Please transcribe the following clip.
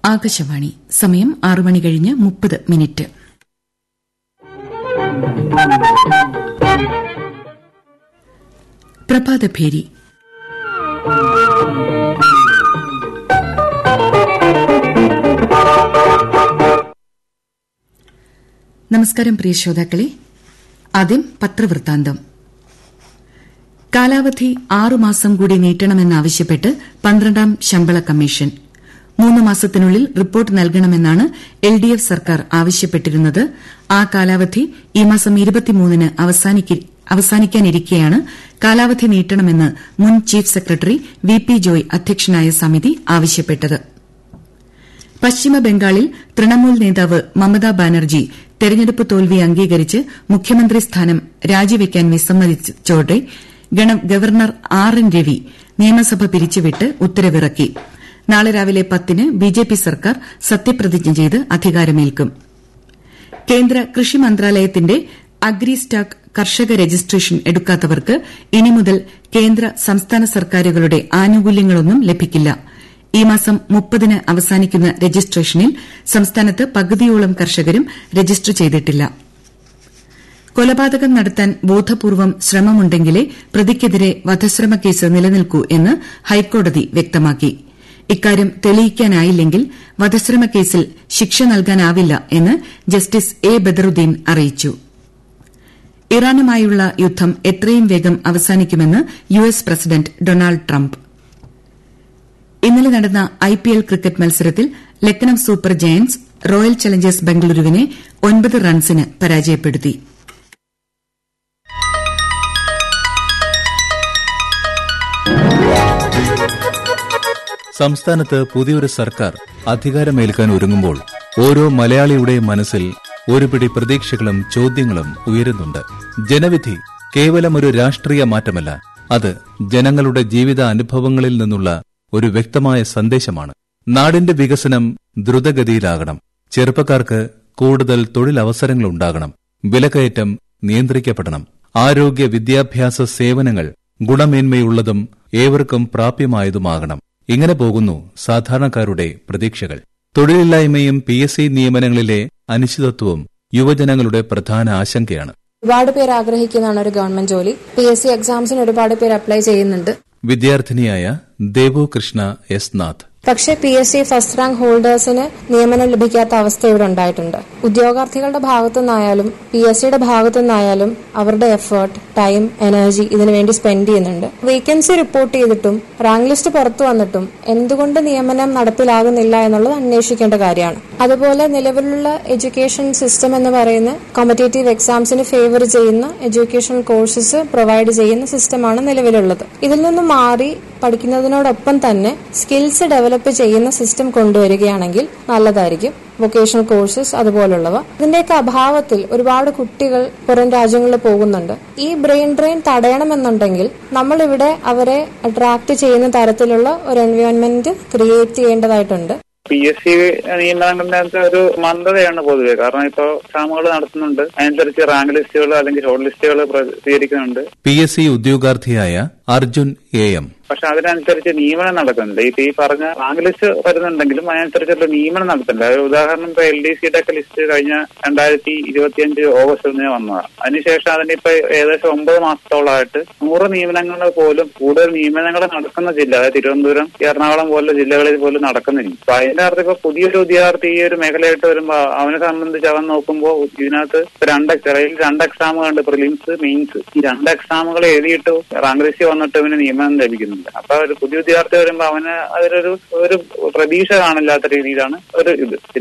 ആകാശവാണി സമയം ആറു മണി കഴിഞ്ഞ് മുപ്പത് മിനിറ്റ് പ്രഭാതഭേരി നമസ്കാരം പ്രിയ ശ്രോതാക്കളെ ആദ്യം പത്രവൃത്താന്തം കാലാവധി ആറുമാസം കൂടി നീട്ടണമെന്നാവശ്യപ്പെട്ട് പന്ത്രണ്ടാം ശമ്പള കമ്മീഷൻ മൂന്ന് മാസത്തിനുള്ളിൽ റിപ്പോർട്ട് നൽകണമെന്നാണ് എൽ ഡി എഫ് സർക്കാർ ആവശ്യപ്പെട്ടിരുന്നത് ആ കാലാവധി ഈ മാസം ഇരുപത്തിമൂന്നിന് അവസാനിക്കാനിരിക്കെയാണ് കാലാവധി നീട്ടണമെന്ന് മുൻ chief secretary V P Joy അധ്യക്ഷനായ സമിതി ആവശ്യപ്പെട്ടത് പശ്ചിമബംഗാളിൽ തൃണമൂൽ നേതാവ് മമതാ ബാനർജി തെരഞ്ഞെടുപ്പ് തോൽവി അംഗീകരിച്ച് മുഖ്യമന്ത്രി സ്ഥാനം രാജിവെക്കാൻ വിസമ്മതിച്ചതോടെ ഗവർണർ ആർ എൻ രവി നിയമസഭ പിരിച്ചുവിട്ട് ഉത്തരവിറക്കി നാളെ രാവിലെ പത്തിന് ബിജെപി സർക്കാർ സത്യപ്രതിജ്ഞ ചെയ്ത് അധികാരമേൽക്കും കേന്ദ്ര കൃഷി മന്ത്രാലയത്തിന്റെ അഗ്രി സ്റ്റാക്ക് കർഷക രജിസ്ട്രേഷൻ എടുക്കാത്തവർക്ക് ഇനി മുതൽ കേന്ദ്ര സംസ്ഥാന സർക്കാരുകളുടെ ആനുകൂല്യങ്ങളൊന്നും ലഭിക്കില്ല ഈ മാസം മുപ്പതിന് അവസാനിക്കുന്ന രജിസ്ട്രേഷനിൽ സംസ്ഥാനത്ത് പകുതിയോളം കർഷകരും രജിസ്റ്റർ ചെയ്തിട്ടില്ല കൊലപാതകം നടത്താൻ ബോധപൂർവം ശ്രമമുണ്ടെങ്കിലേ പ്രതിക്കെതിരെ വധശ്രമ കേസ് നിലനിൽക്കൂ എന്ന് ഹൈക്കോടതി വ്യക്തമാക്കി ഇക്കാര്യം തെളിയിക്കാനായില്ലെങ്കിൽ വധശ്രമ കേസിൽ ശിക്ഷ നൽകാനാവില്ല എന്ന് ജസ്റ്റിസ് എ ബദറുദ്ദീൻ അറിയിച്ചു ഇറാനുമായുള്ള യുദ്ധം എത്രയും വേഗം അവസാനിക്കുമെന്ന് U S president Donald Trump ഇന്നലെ നടന്ന ഐപിഎൽ ക്രിക്കറ്റ് മത്സരത്തിൽ Lucknow Super Giants Royal Challengers ബംഗളൂരുവിനെ ഒൻപത് റൺസിന് പരാജയപ്പെടുത്തി സംസ്ഥാനത്ത് പുതിയൊരു സർക്കാർ അധികാരമേൽക്കാൻ ഒരുങ്ങുമ്പോൾ ഓരോ മലയാളിയുടെയും മനസ്സിൽ ഒരു പിടി പ്രതീക്ഷകളും ചോദ്യങ്ങളും ഉയരുന്നുണ്ട് ജനവിധി കേവലം ഒരു രാഷ്ട്രീയ മാറ്റമല്ല അത് ജനങ്ങളുടെ ജീവിത അനുഭവങ്ങളിൽ നിന്നുള്ള ഒരു വ്യക്തമായ സന്ദേശമാണ് നാടിന്റെ വികസനം ദ്രുതഗതിയിലാകണം ചെറുപ്പക്കാർക്ക് കൂടുതൽ തൊഴിലവസരങ്ങൾ ഉണ്ടാകണം വിലക്കയറ്റം നിയന്ത്രിക്കപ്പെടണം ആരോഗ്യ വിദ്യാഭ്യാസ സേവനങ്ങൾ ഗുണമേന്മയുള്ളതും ഏവർക്കും പ്രാപ്യമായതുമാകണം ഇങ്ങനെ പോകുന്നു സാധാരണക്കാരുടെ പ്രതീക്ഷകൾ തൊഴിലില്ലായ്മയും പി എസ് സി നിയമനങ്ങളിലെ അനിശ്ചിതത്വവും യുവജനങ്ങളുടെ പ്രധാന ആശങ്കയാണ് ഒരുപാട് പേര് ആഗ്രഹിക്കുന്നതാണ് ഒരു ഗവൺമെന്റ് ജോലി പി എസ് സി എക്സാംസിന് ഒരുപാട് പേര് അപ്ലൈ ചെയ്യുന്നുണ്ട് വിദ്യാർത്ഥിനിയായ ദേവു കൃഷ്ണ എസ് നാഥ് പക്ഷേ P S C first rank ഹോൾഡേഴ്സിന് നിയമനം ലഭിക്കാത്ത അവസ്ഥ ഇവിടെ ഉണ്ടായിട്ടുണ്ട് ഉദ്യോഗാർത്ഥികളുടെ ഭാഗത്തു നിന്നായാലും പി എസ് സിയുടെ ഭാഗത്തു നിന്നായാലും അവരുടെ എഫേർട്ട് ടൈം എനർജി ഇതിനു വേണ്ടി സ്പെൻഡ് ചെയ്യുന്നുണ്ട് വേക്കൻസി റിപ്പോർട്ട് ചെയ്തിട്ടും റാങ്ക് ലിസ്റ്റ് പുറത്തു വന്നിട്ടും എന്തുകൊണ്ട് നിയമനം നടപ്പിലാകുന്നില്ല എന്നുള്ളത് അന്വേഷിക്കേണ്ട കാര്യമാണ് അതുപോലെ നിലവിലുള്ള എഡ്യൂക്കേഷൻ സിസ്റ്റം എന്ന് പറയുന്ന കോമ്പറ്റേറ്റീവ് എക്സാംസിന് ഫേവർ ചെയ്യുന്ന എഡ്യൂക്കേഷണൽ കോഴ്സസ് പ്രൊവൈഡ് ചെയ്യുന്ന സിസ്റ്റമാണ് നിലവിലുള്ളത് ഇതിൽ നിന്നും മാറി പഠിക്കുന്നതിനോടൊപ്പം തന്നെ സ്കിൽസ് ഡെവലപ്പ് ചെയ്യുന്ന സിസ്റ്റം കൊണ്ടുവരികയാണെങ്കിൽ നല്ലതായിരിക്കും വൊക്കേഷണൽ കോഴ്സസ് അതുപോലുള്ളവ ഇതിന്റെയൊക്കെ അഭാവത്തിൽ ഒരുപാട് കുട്ടികൾ പുറം രാജ്യങ്ങളിൽ പോകുന്നുണ്ട് ഈ ബ്രെയിൻ ഡ്രെയിൻ തടയണമെന്നുണ്ടെങ്കിൽ നമ്മളിവിടെ അവരെ അട്രാക്ട് ചെയ്യുന്ന തരത്തിലുള്ള ഒരു എൻവയോൺമെന്റ് ക്രിയേറ്റ് ചെയ്യേണ്ടതായിട്ടുണ്ട് പി എസ് സി നിയമനങ്ങളുടെ ഒരു മന്ദതയാണ് പൊതുവെ കാരണം ഇപ്പോൾ എക്സാമുകൾ നടത്തുന്നുണ്ട് അതിനനുസരിച്ച് റാങ്ക് ലിസ്റ്റുകൾ അല്ലെങ്കിൽ ഷോർട്ട് ലിസ്റ്റുകൾ പ്രസിദ്ധീകരിക്കുന്നുണ്ട് പി എസ് സി ഉദ്യോഗാർത്ഥിയായ അർജുൻ എ എം പക്ഷെ അതിനനുസരിച്ച് നിയമനം നടക്കുന്നുണ്ട് ഇപ്പൊ ഈ പറഞ്ഞ റാങ്ക് ലിസ്റ്റ് വരുന്നുണ്ടെങ്കിലും അതിനനുസരിച്ചുള്ള നിയമനം നടത്തുന്നില്ല ഉദാഹരണം ഇപ്പൊ എൽ ഡി സിയുടെ ഒക്കെ ലിസ്റ്റ് കഴിഞ്ഞ രണ്ടായിരത്തി ഇരുപത്തിയഞ്ച് ഓഗസ്റ്റിൽ വന്നതാണ് അതിനുശേഷം അതിന്റെ ഇപ്പൊ ഏകദേശം ഒമ്പത് മാസത്തോളമായിട്ട് നൂറ് നിയമനങ്ങൾ പോലും കൂടുതൽ നിയമനങ്ങൾ നടക്കുന്ന ജില്ല അതായത് തിരുവനന്തപുരം എറണാകുളം പോലുള്ള ജില്ലകളിൽ പോലും നടക്കുന്നില്ല അപ്പൊ അതിന്റെ അർത്ഥം ഇപ്പൊ പുതിയൊരു ഉദ്യോഗാർത്ഥി ഈ ഒരു മേഖലയായിട്ട് വരുമ്പോ അവനെ സംബന്ധിച്ച് അവൻ നോക്കുമ്പോൾ ഇതിനകത്ത് രണ്ട് ചെറിയ രണ്ട് എക്സാമുകളുണ്ട് പ്രിലിംസ് മെയിൻസ് ഈ രണ്ട് എക്സാമുകൾ എഴുതിയിട്ട് റാങ്ക് ലിസ്റ്റ് വന്നിട്ട് ഇവന് നിയമനം ലഭിക്കുന്നുണ്ട് അപ്പൊ ഒരു പുതിയ വിദ്യാർത്ഥി വരുമ്പോ അവന് അതിലൊരു ഒരു പ്രതീക്ഷ കാണില്ലാത്ത രീതിയിലാണ് ഒരു ഇത്